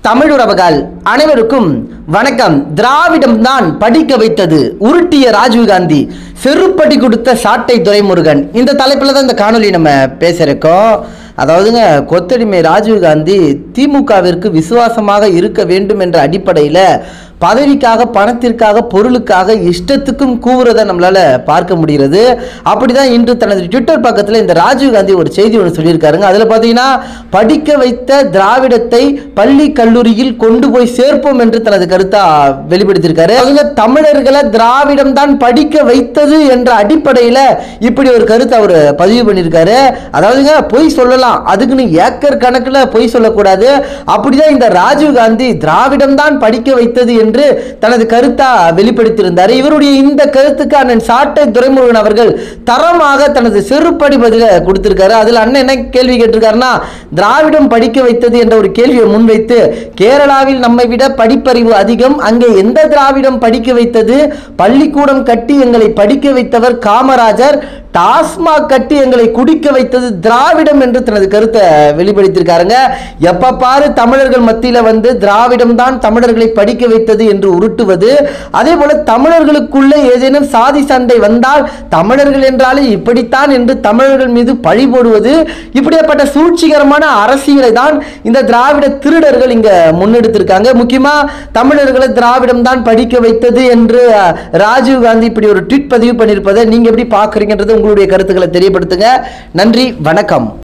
தமிழ் உறவுகள் அனைவருக்கும் வணக்கம் திராவிடம் தான் படிக்க வைத்தது உருட்டிய ராஜீவ்காந்தி செருப்படி கொடுத்த சாட்டை துரைமுருகன் இந்த தலைப்பில் தான் இந்த காணொலி நம்ம பேசியிருக்கோம் அதாவதுங்க கொத்தடிமை ராஜீவ்காந்தி திமுகவிற்கு விசுவாசமாக இருக்க வேண்டும் என்ற அடிப்படையில் பதவிக்காக பணத்திற்காக பொருளுக்காக இஷ்டத்துக்கும் கூவுறதை நம்மளால பார்க்க முடிகிறது அப்படிதான் இன்று தனது ட்விட்டர் பக்கத்தில் இந்த ராஜீவ்காந்தி ஒரு செய்தி ஒன்று சொல்லியிருக்காருங்க அதில் பார்த்தீங்கன்னா படிக்க வைத்த திராவிடத்தை பள்ளி கல்லூரியில் கொண்டு போய் சேர்ப்போம் என்று தனது கருத்தா வெளிப்படுத்தியிருக்காரு அவங்க தமிழர்களை திராவிடம் தான் படிக்க வைத்தது என்ற அடிப்படையில் இப்படி ஒரு கருத்தை அவர் பதிவு பண்ணியிருக்காரு அதாவதுங்க பொய் சொல்லலாம் அதுக்குன்னு ஏக்கர் கணக்கில் பொய் சொல்லக்கூடாது அப்படிதான் இந்த ராஜீவ்காந்தி திராவிடம் தான் படிக்க வைத்தது என்று தனது கருத்தா வெளிப்படுத்தியிருந்தார் இவருடைய இந்த கருத்துக்கு அண்ணன் சாட்டை துரைமுருகன் அவர்கள் தரமாக தனது செருப்படி பதில கொடுத்திருக்காரு அதில் அண்ணன் என்ன கேள்வி கேட்டிருக்காருன்னா திராவிடம் படிக்க வைத்தது என்ற ஒரு கேள்வியை முன்வைத்து கேரளாவில் நம்மை விட படிப்பறிவு அதிகம் அங்கே எந்த திராவிடம் படிக்க வைத்தது பள்ளிக்கூடம் கட்டி எங்களை படிக்க வைத்தவர் காமராஜர் டாஸ்மாக் கட்டி எங்களை குடிக்க வைத்தது திராவிடம் என்று தனது கருத்தை வெளிப்படுத்தியிருக்காருங்க எப்ப பாரு தமிழர்கள் மத்தியில வந்து திராவிடம் தான் தமிழர்களை படிக்க வைத்தது என்று உருட்டுவது அதே போல தமிழர்களுக்குள்ள ஏதேனும் சாதி சண்டை வந்தால் தமிழர்கள் என்றாலே இப்படித்தான் என்று தமிழர்கள் மீது பழி போடுவது இப்படியாப்பட்ட சூழ்ச்சிகரமான அரசியலை தான் இந்த திராவிட திருடர்கள் இங்க முன்னெடுத்திருக்காங்க முக்கியமா தமிழர்களை திராவிடம் தான் படிக்க வைத்தது என்று அஹ், ராஜீவ் காந்தி இப்படி ஒரு ட்வீட் பதிவு பண்ணியிருப்பதை நீங்க எப்படி பாக்குறீங்கன்றது உங்களுடைய கருத்துக்களை தெரியப்படுத்துங்க நன்றி வணக்கம்